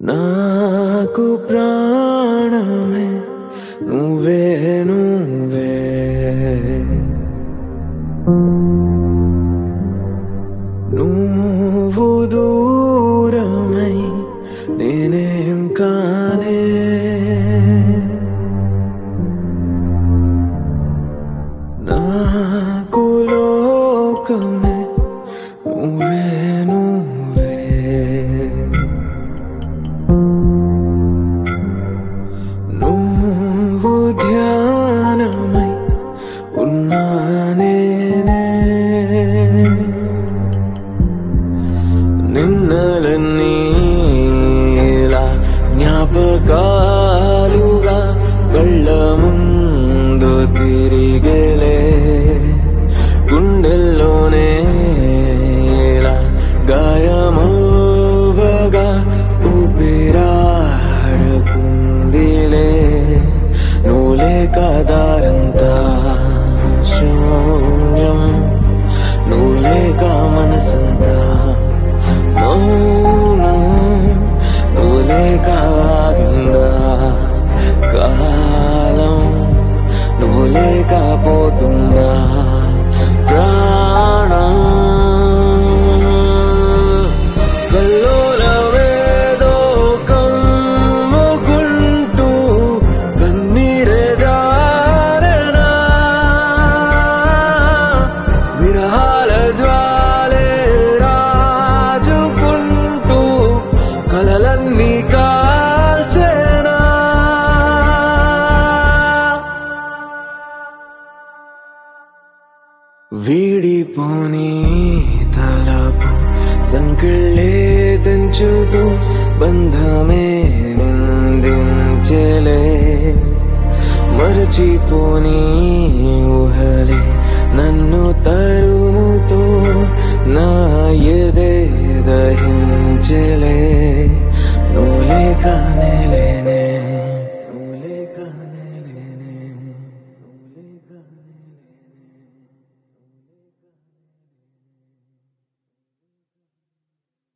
నాకు ప్రాణమే నువ్వే నువ్వే నువ్వు దూరమై నేనేం కానే నాకు లోకమే నువ్వే నువ్వే నువ్వు ధ్యానమై ఉన్నా నేనే నిన్నలన్నీ ఇలా జ్ఞాపకాలుగా కళ్ళ ముందు తిరిగేలే గుండెల్లోనే ఇలా గాయమవ్వగా ఊపిరాడకుందిలే నువ్వు లేక దారంతా శూన్యం నువ్వు లేక మనసంతా మౌనం నువ్వు లేక ఆగిందా కాలం నువ్వు లేకపోతుందా ప్రాణం కల్లోలవేదో కమ్ముకుంటూ కన్నీరే జారెనా విరహాల జ్వాలే రాజుకుంటూ కలలన్నీ కాల్చేనా వీడిపోని తలపు సంకెళ్ళే తెంచుతూ బంధమే నిందించలే మరచిపోని ఊహలే నన్ను తరుముతో నా ఎదే దహించలే నువ్వు లేక నేలే